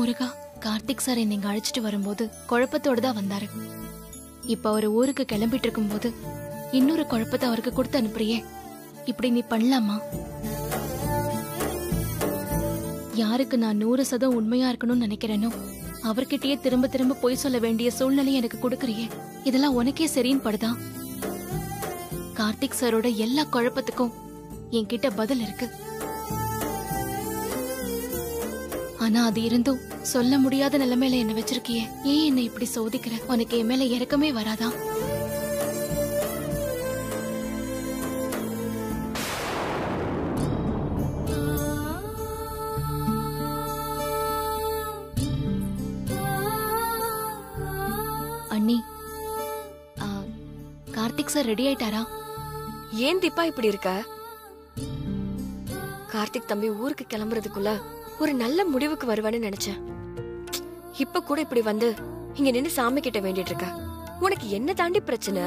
முருகா Karthik sir என்னை இங்க அழைச்சிட்டு வரும்போது குழப்பத்தோட தான் வந்தாரு இப்ப அவர் ஊருக்கு கிளம்பிட்டு இருக்கும்போது இன்னொரு குழப்பத்தை அவருக்கு கொடுத்து அனுப்புறியே இப்படி நீ பண்ணலாமா யாருக்கு நான் நூறு சதம் உண்மையா இருக்கணும்னு நினைக்கிறேனோ அவர்கிட்டயே திரும்ப திரும்ப பொய் சொல்ல வேண்டிய சூழ்நிலை எனக்கு கொடுக்கறியே இதெல்லாம் உனக்கே சரின்னு படுதா கார்த்திக் சாரோட எல்லா குழப்பத்துக்கும் என்கிட்ட பதில் இருக்கு ஆனா அது இருந்தும் சொல்ல முடியாத நிலைமையில என்ன வச்சிருக்கியே ஏன் என்ன இப்படி சோதிக்கிற உனக்கு என் மேல இறக்கமே வராதா அண்ணி ஆ, கார்த்திக் சார் ரெடி ஆயிட்டாரா ஏன் தீபா இப்படி இருக்க கார்த்திக் தம்பி ஊருக்கு கிளம்புறதுக்குள்ள ஒரு நல்ல முடிவுக்கு வருவான்னு நினைச்சேன் இப்ப கூட இப்படி வந்து இங்க நின்னு சாமி கிட்ட வேண்டிட்டு இருக்க உனக்கு என்ன தாண்டி பிரச்சனை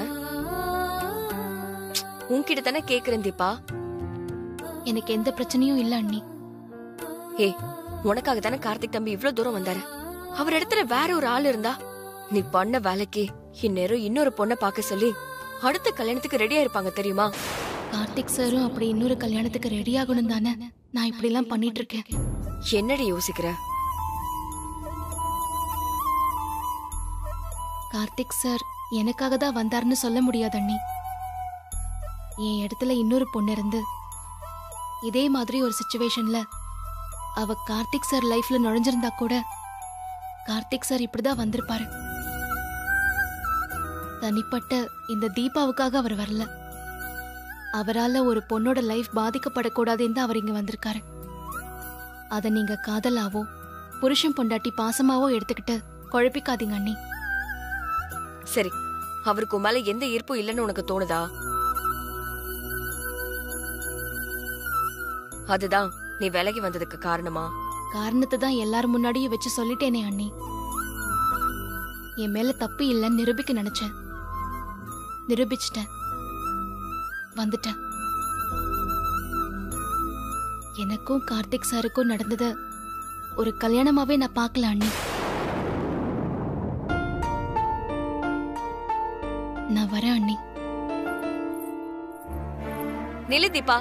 உன்கிட்ட தானே கேக்குறேன் தீபா எனக்கு எந்த பிரச்சனையும் இல்ல அண்ணி ஏ உனக்காக தானே கார்த்திக் தம்பி இவ்ளோ தூரம் வந்தாரு அவர் இடத்துல வேற ஒரு ஆள் இருந்தா நீ பண்ண வேலைக்கு இந்நேரம் இன்னொரு பொண்ணை பார்க்க சொல்லி அடுத்த கல்யாணத்துக்கு ரெடியா இருப்பாங்க தெரியுமா கார்த்திக் சாரும் அப்படி இன்னொரு கல்யாணத்துக்கு ரெடி ஆகணும் தானே நான் இப்படி எல்லாம் பண்ணிட்டு இருக்கேன் என்னடி யோசிக்கிற கார்த்திக் சார் எனக்காக தான் வந்தாருன்னு சொல்ல முடியாது அண்ணி என் இடத்துல இன்னொரு பொண்ணு இருந்து இதே மாதிரி ஒரு சுச்சுவேஷன்ல அவ கார்த்திக் சார் லைஃப்ல நுழைஞ்சிருந்தா கூட கார்த்திக் சார் இப்படிதான் வந்திருப்பாரு தனிப்பட்ட இந்த தீபாவுக்காக அவர் வரல அவரால ஒரு பொண்ணோட லைஃப் பாதிக்கப்படக்கூடாதுன்னு தான் அவர் இங்க வந்திருக்காரு அத நீங்க காதலாவோ புருஷன் பொண்டாட்டி பாசமாவோ எடுத்துக்கிட்டு குழப்பிக்காதீங்க அண்ணி சரி அவருக்கு உன் மேல எந்த ஈர்ப்பும் இல்லைன்னு உனக்கு தோணுதா அதுதான் நீ விலகி வந்ததுக்கு காரணமா காரணத்தை தான் எல்லாரும் முன்னாடியும் வச்சு சொல்லிட்டேனே அண்ணி என் மேல தப்பு இல்லைன்னு நிரூபிக்க நினைச்சேன் நிரூபிச்சிட்டேன் வந்துட்டேன் எனக்கும் கார்த்திக் சாருக்கும் நடந்தது ஒரு கல்யாணமாவே நான் பார்க்கல அண்ணி நான் வரேன் அண்ணி நில்லு தீபா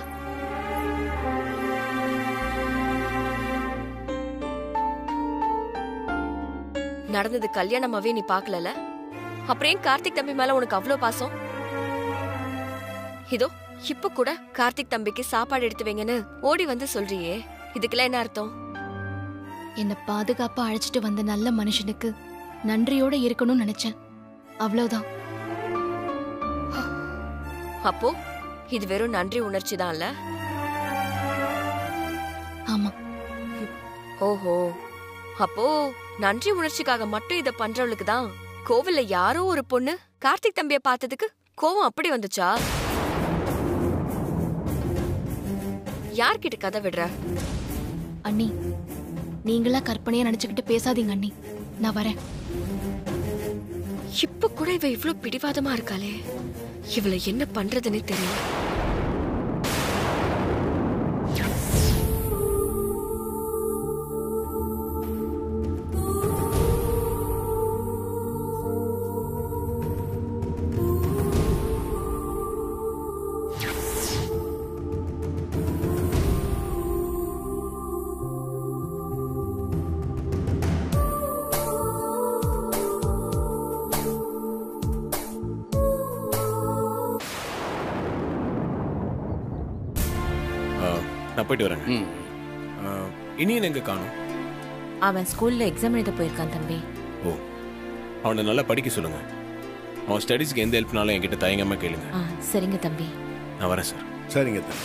நடந்தது கல்யாணமாவே நீ பாக்கலல அப்புறம் ஏன் கார்த்திக் தம்பி மேல உனக்கு அவ்ளோ பாசம் இதோ இப்ப கூட கார்த்திக் தம்பிக்கு சாப்பாடு எடுத்து வைங்கன்னு ஓடி வந்து சொல்றியே இதுக்கெல்லாம் என்ன அர்த்தம் என்னை பாதுகாப்பா அழைச்சிட்டு வந்த நல்ல மனுஷனுக்கு நன்றியோட இருக்கணும்னு நினைச்சேன் அவ்வளவுதான் அப்போ இது வெறும் நன்றி உணர்ச்சி தான்ல ஆமா ஓஹோ அப்போ நன்றி உணர்ச்சிக்காக மட்டும் இத பண்றவளுக்கு தான் கோவில்ல யாரோ ஒரு பொண்ணு கார்த்திக் தம்பிய பார்த்ததுக்கு கோவம் அப்படி வந்துச்சா யார்கிட்ட கதை விடுற அண்ணி நீங்களா கற்பனையா நினைச்சுக்கிட்டு பேசாதீங்க அண்ணி நான் வரேன் இப்ப கூட இவ இவ்ளோ பிடிவாதமா இருக்காளே இவள என்ன பண்றதுன்னே தெரியல ஆ, நான் போயிட்டு வரேன் ம் இனியன் எங்க காணும் அவன் ஸ்கூல்ல எக்ஸாம் எழுத போயிருக்கான் தம்பி ஓ அவனை நல்லா படிக்க சொல்லுங்க அவன் ஸ்டடீஸ்க்கு எந்த ஹெல்ப்னாலும் என்கிட்ட தயங்காம கேளுங்க ஆ சரிங்க தம்பி நான் வரேன் சார் சரிங்க தம்பி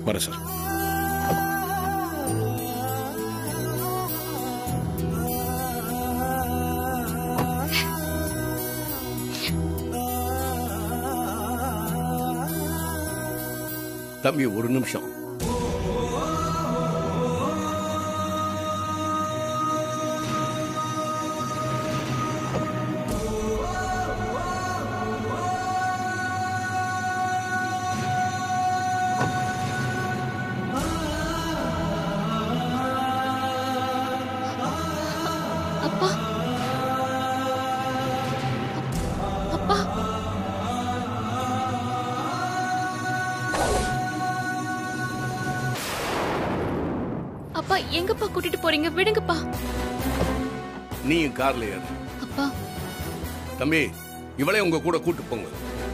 வரேன் சார் தம்பி ஒரு நிமிஷம் அப்பா அப்பா அப்பா எங்கப்பா கூட்டிட்டு போறீங்க விடுங்கப்பா நீயும் கார்ல ஏறு அப்பா தம்பி இவளே உங்க கூட கூட்டு போங்க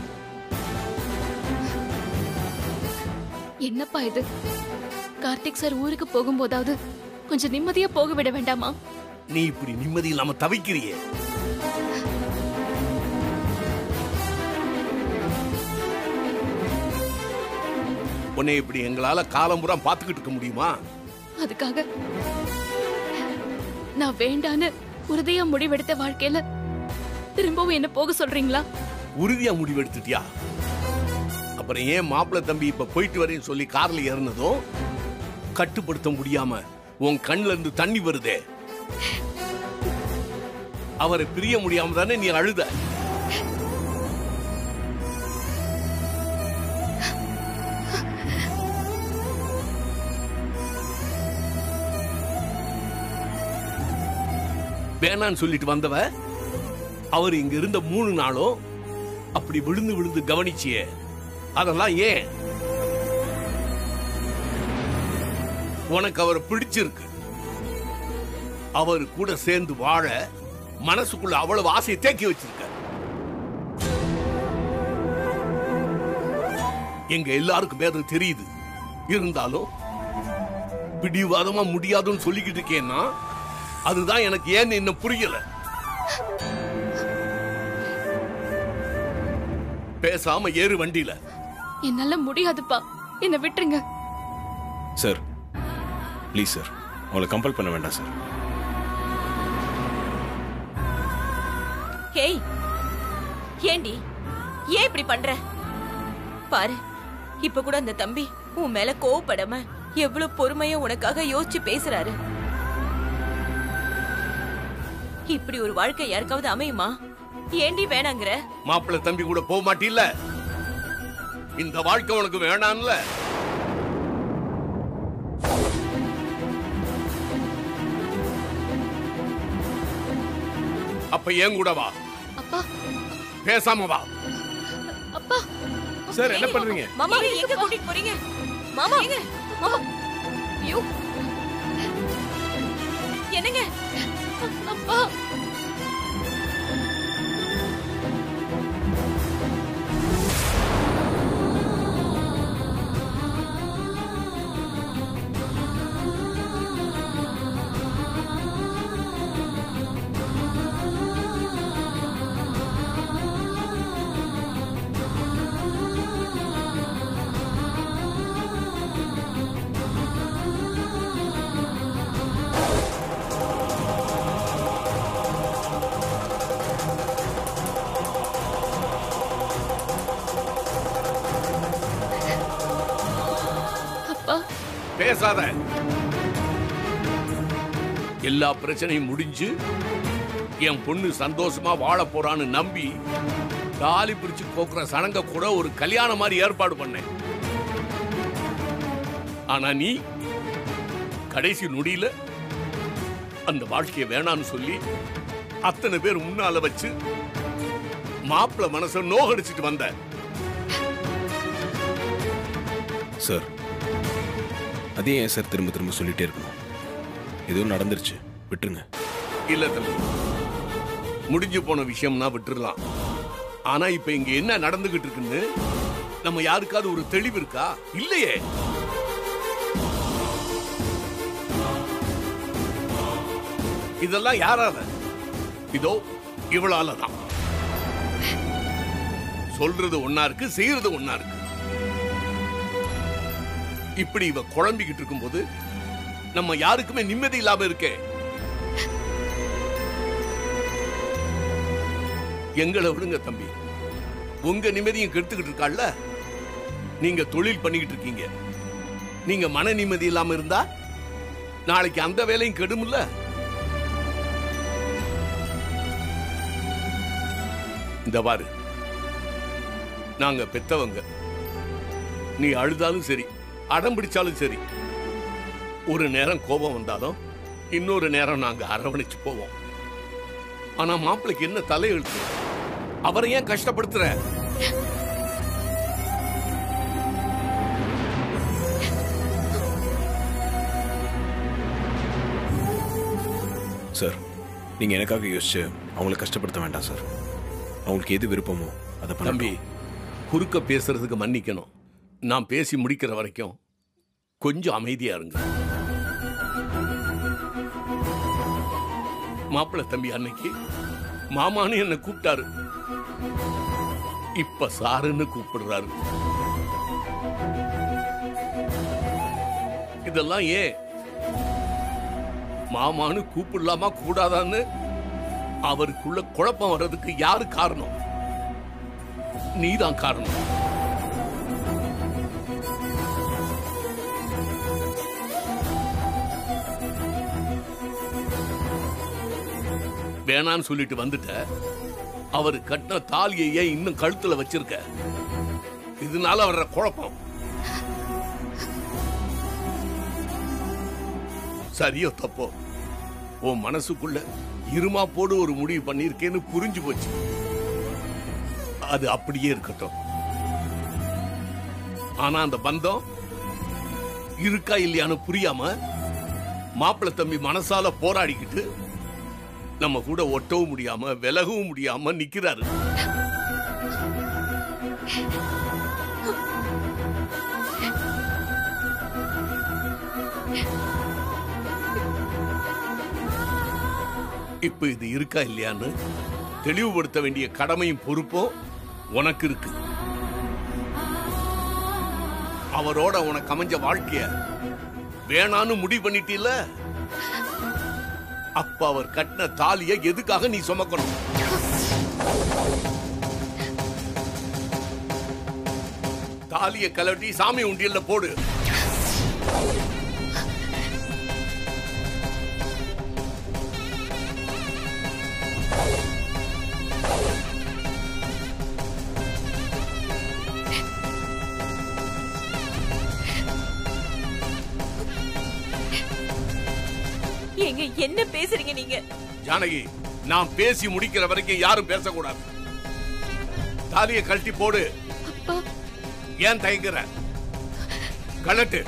என்னப்பா இது கார்த்திக் சார் ஊருக்கு போகும்போதாவது கொஞ்சம் நிம்மதியா போக விட வேண்டாமா நீ இப்படி நிம்மதி இல்லாம தவிக்கிறியே உன்னை இப்படி எங்களால காலம்புறா பாத்துக்கிட்டு இருக்க முடியுமா அதுக்காக நான் வேண்டான்னு உறுதியா முடிவெடுத்த வாழ்க்கையில திரும்பவும் என்ன போக சொல்றீங்களா உறுதியா முடிவெடுத்துட்டியா அப்புறம் ஏன் மாப்பிள்ளை தம்பி இப்ப போயிட்டு வரேன்னு சொல்லி கார்ல ஏறினதும் கட்டுப்படுத்த முடியாம உன் கண்ணுல இருந்து தண்ணி வருதே அவரை பிரிய முடியாம தானே நீ அழுத வேணான்னு சொல்லிட்டு வந்தவ அவர் இங்க இருந்த மூணு நாளும் அப்படி விழுந்து விழுந்து கவனிச்சியே அதெல்லாம் ஏன் உனக்கு அவரை பிடிச்சிருக்கு அவர் கூட சேர்ந்து வாழ மனசுக்குள்ள அவ்வளவு ஆசையை தேக்கி வச்சிருக்க எங்க எல்லாருக்கும் அது தெரியுது இருந்தாலும் பிடிவாதமா முடியாதுன்னு சொல்லிக்கிட்டு இருக்கேன்னா அதுதான் எனக்கு ஏன்னு இன்னும் புரியல பேசாம ஏறு வண்டியில என்னால முடியாதுப்பா என்ன விட்டுருங்க சார் ப்ளீஸ் சார் அவளை கம்பல் பண்ண வேண்டாம் சார் ஹேய் ஏண்டி ஏன் இப்படி பண்ற பாரு இப்ப கூட அந்த தம்பி உன் மேல கோவப்படாம எவ்வளவு பொறுமையா உனக்காக யோசிச்சு பேசுறாரு இப்படி ஒரு வாழ்க்கை யாருக்காவது அமையுமா ஏண்டி வேணாங்கிற மாப்பிள்ளை தம்பி கூட போக மாட்டில்ல இந்த வாழ்க்கை உனக்கு வேணாம்ல அப்ப ஏன் கூட வா அப்பா பேசாம வா அப்பா சார் என்ன பண்றீங்க மாமா எங்க கூட்டிட்டு போறீங்க மாமா மாமா ஐயோ என்னங்க அப்பா அப்பா பேசாத எல்லா பிரச்சனையும் முடிஞ்சு என் பொண்ணு சந்தோஷமா வாழ போறான்னு நம்பி தாலி பிடிச்சு போக்குற சடங்க கூட ஒரு கல்யாணம் மாதிரி ஏற்பாடு பண்ணேன் ஆனா நீ கடைசி நொடியில அந்த வாழ்க்கைய வேணான்னு சொல்லி அத்தனை பேர் முன்னால வச்சு மாப்பிள்ள மனச நோகடிச்சிட்டு வந்த சார் அதே ஏன் சார் திரும்ப திரும்ப சொல்லிட்டே இருக்கணும் எதுவும் நடந்துருச்சு விட்டுருங்க இல்ல தம்பி முடிஞ்சு போன விஷயம்னா விட்டுறலாம் ஆனா இப்ப இங்க என்ன நடந்துகிட்டு இருக்குன்னு நம்ம யாருக்காவது ஒரு தெளிவு இருக்கா இல்லையே இதெல்லாம் யாரால இதோ இவளால தான் சொல்றது ஒன்னா இருக்கு செய்யறது ஒன்னா இருக்கு இப்படி இவ குழம்பிக்கிட்டு இருக்கும்போது நம்ம யாருக்குமே நிம்மதி இல்லாம இருக்கே எங்களை விடுங்க தம்பி உங்க நிம்மதியும் கெடுத்துக்கிட்டு இருக்காள்ல நீங்க தொழில் பண்ணிக்கிட்டு இருக்கீங்க நீங்க மன நிம்மதி இல்லாம இருந்தா நாளைக்கு அந்த வேலையும் கெடும்ல இந்த பாரு நாங்க பெத்தவங்க நீ அழுதாலும் சரி அடம் பிடிச்சாலும் சரி ஒரு நேரம் கோபம் வந்தாலும் இன்னொரு நேரம் நாங்க அரவணைச்சு போவோம் ஆனா மாப்பிளைக்கு என்ன தலையெழுத்து அவரை ஏன் கஷ்டப்படுத்துற சார் நீங்கள் எனக்காக யோசிச்சு அவங்கள கஷ்டப்படுத்த வேண்டாம் சார் அவங்களுக்கு எது விருப்பமோ அதை தம்பி பண்ணி குறுக்க பேசுறதுக்கு மன்னிக்கணும் நான் பேசி முடிக்கிற வரைக்கும் கொஞ்சம் அமைதியா இருங்க மாப்பிள்ளை தம்பி அன்னைக்கு மாமான்னு என்ன கூப்பிட்டாரு இப்ப சாருன்னு கூப்பிடுறாரு இதெல்லாம் ஏன் மாமான்னு கூப்பிடலாமா கூடாதான்னு அவருக்குள்ள குழப்பம் வர்றதுக்கு யாரு காரணம் நீதான் காரணம் வேணான்னு சொல்லிட்டு வந்துட்ட அவர் கட்டின தாலியை ஏன் இன்னும் கழுத்துல வச்சிருக்க இதனால வர்ற குழப்பம் சரியோ தப்போ உன் மனசுக்குள்ள இருமா போடு ஒரு முடிவு பண்ணிருக்கேன்னு புரிஞ்சு போச்சு அது அப்படியே இருக்கட்டும் ஆனா அந்த பந்தம் இருக்கா இல்லையான்னு புரியாம மாப்பிள்ளை தம்பி மனசால போராடிக்கிட்டு நம்ம கூட ஒட்டவும் முடியாம விலகவும் முடியாம நிக்கிறாரு இப்ப இது இருக்கா இல்லையான்னு தெளிவுபடுத்த வேண்டிய கடமையும் பொறுப்பும் உனக்கு இருக்கு அவரோட உனக்கு அமைஞ்ச வாழ்க்கைய வேணான்னு முடிவு பண்ணிட்டீல்ல அப்ப அவர் கட்டின தாலிய எதுக்காக நீ சுமக்கணும் தாலிய கலட்டி சாமி உண்டியல்ல போடு ஏங்க என்ன பேசுறீங்க நீங்க ஜானகி நான் பேசி முடிக்கிற வரைக்கும் யாரும் பேசக்கூடாது தாலிய கழட்டி போடு அப்பா ஏன் தயங்குற கழட்டு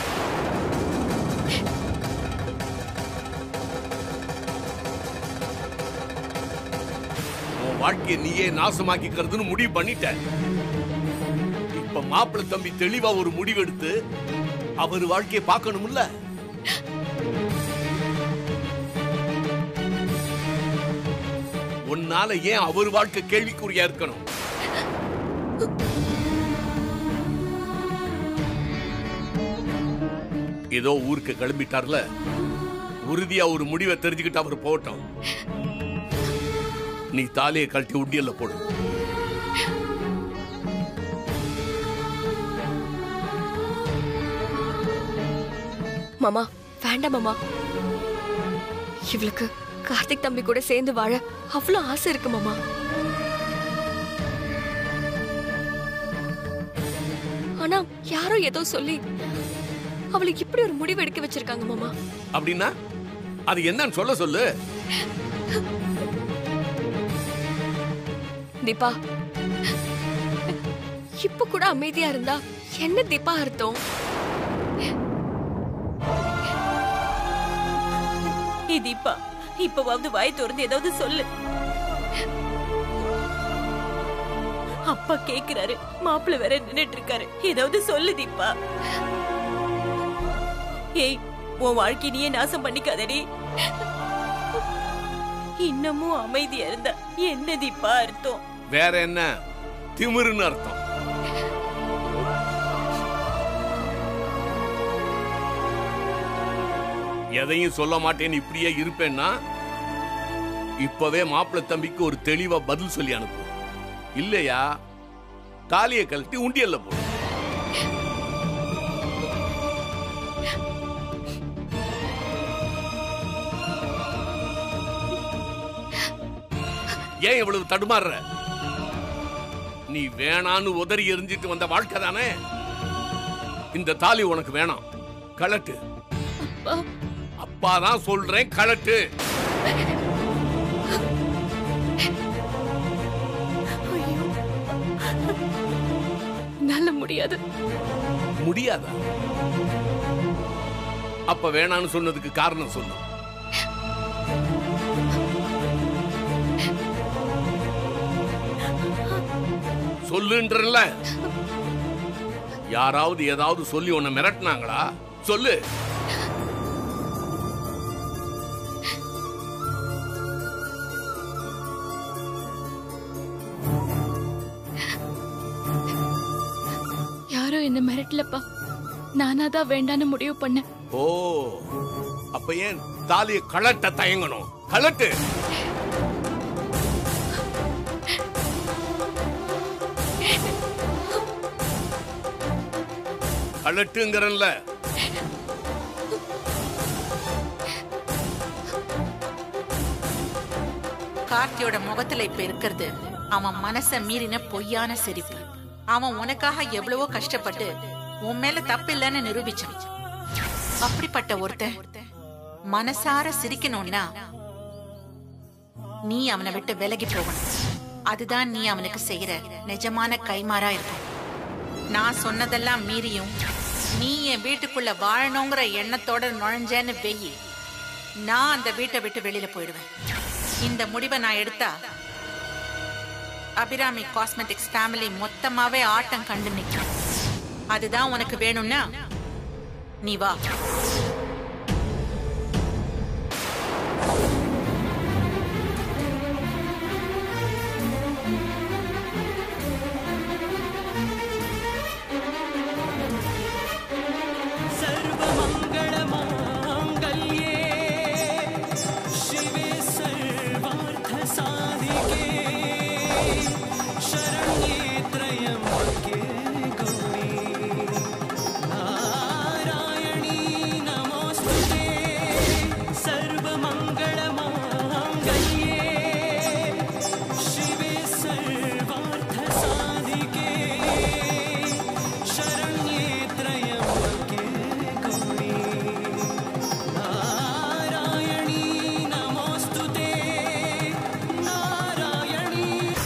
உன் வாழ்க்கையை நீயே நாசமாக்கிக்கிறதுன்னு முடிவு பண்ணிட்ட இப்ப மாப்பிள்ளை தம்பி தெளிவா ஒரு முடிவெடுத்து அவர் வாழ்க்கையை பார்க்கணும்ல உன்னால ஏன் அவர் வாழ்க்கை கேள்விக்குறியா இருக்கணும் ஏதோ ஊருக்கு கிளம்பிட்டார்ல உறுதியா ஒரு முடிவை தெரிஞ்சுக்கிட்டு அவர் போகட்டும் நீ தாலியை கழட்டி உண்டியல்ல போடு மாமா வேண்டாம் மாமா இவளுக்கு கார்த்திக் தம்பி கூட சேர்ந்து வாழ அவ்வளவு ஆசை இருக்கு மாமா ஆனா யாரோ ஏதோ சொல்லி அவளுக்கு இப்படி ஒரு முடிவு எடுக்க வச்சிருக்காங்க மாமா அப்படின்னா அது என்னன்னு சொல்ல சொல்லு தீபா இப்ப கூட அமைதியா இருந்தா என்ன தீபா அர்த்தம் ஏ தீபா இப்பவாவது வாய் திறந்து ஏதாவது சொல்லு அப்பா கேக்குறாரு மாப்பிள்ளை வேற நின்னுட்டு இருக்காரு ஏதாவது சொல்லு தீபா ஏய் உன் வாழ்க்கை நீயே நாசம் பண்ணிக்காதடி இன்னமும் அமைதியா இருந்தா என்ன தீபா அர்த்தம் வேற என்ன திமிருன்னு அர்த்தம் எதையும் சொல்ல மாட்டேன்னு இப்படியே இருப்பேன்னா இப்பவே மாப்பிள்ளை தம்பிக்கு ஒரு தெளிவா பதில் சொல்லி அனுப்பு இல்லையா தாலியை கழட்டி உண்டியல்ல போடு ஏன் இவ்வளவு தடுமாறுற நீ வேணான்னு உதறி எரிஞ்சிட்டு வந்த வாழ்க்கை தானே இந்த தாலி உனக்கு வேணாம் கழட்டு அப்பா தான் சொல்றேன் கழட்டு என்னால முடியாது முடியாதா அப்ப வேணான்னு சொன்னதுக்கு காரணம் சொல்லு சொல்லுன்றல யாராவது ஏதாவது சொல்லி உன்னை மிரட்டினாங்களா சொல்லு யாரும் என்ன மிரட்டலப்பா நானா தான் வேண்டான்னு முடிவு பண்ணேன் ஓ அப்ப ஏன் தாலியை கழட்ட தயங்கணும் கழட்டு கழட்டுங்கிறல்ல கார்த்தியோட முகத்துல இப்ப இருக்கிறது அவன் மனச மீறின பொய்யான சிரிப்பு அவன் உனக்காக எவ்வளவோ கஷ்டப்பட்டு உன் மேல தப்பில்லைன்னு நிரூபிச்சான் அப்படிப்பட்ட ஒருத்தன் மனசார சிரிக்கணும்னா நீ அவனை விட்டு விலகி போகணும் அதுதான் நீ அவனுக்கு செய்யற நிஜமான கைமாறா இருக்கும் நான் சொன்னதெல்லாம் மீறியும் நீ என் வீட்டுக்குள்ள வாழணுங்கிற எண்ணத்தோட நுழைஞ்சேன்னு வெயி நான் அந்த வீட்டை விட்டு வெளியில போயிடுவேன் இந்த முடிவை நான் எடுத்தா அபிராமி காஸ்மெட்டிக்ஸ் ஃபேமிலி மொத்தமாவே ஆட்டம் கண்டு நிற்கும் அதுதான் உனக்கு வேணும்னா நீ வா सर्वमङ्गलमाङ्गल्ये शिवे सर्वार्थसाधिके शरण्ये त्र्यम्बके गौरी नारायणी नमोऽस्तु ते सर्वमङ्गलमाङ्गल्ये शिवे सर्वार्थसाधिके शरण्ये त्र्यम्बके गौरी नारायणी नमोऽस्तु ते नारायणी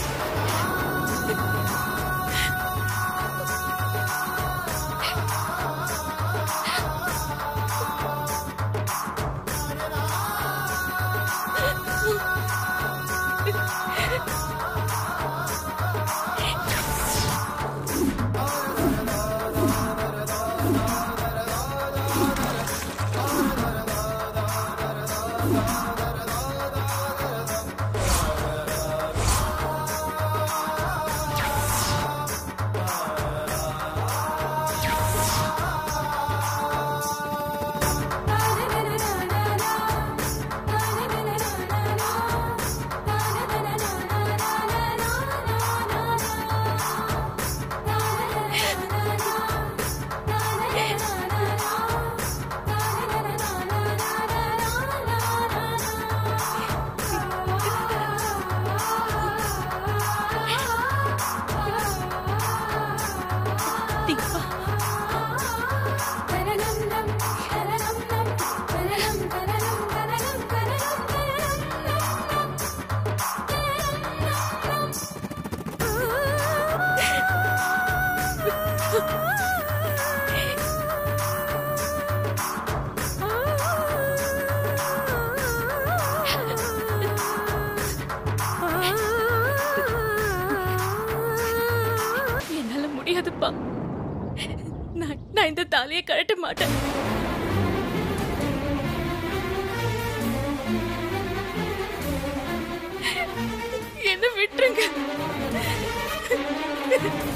என்னால முடியாதுப்பா நான் நான் இந்த தாலியை கழட்ட மாட்டேன் என்ன விட்டுருங்க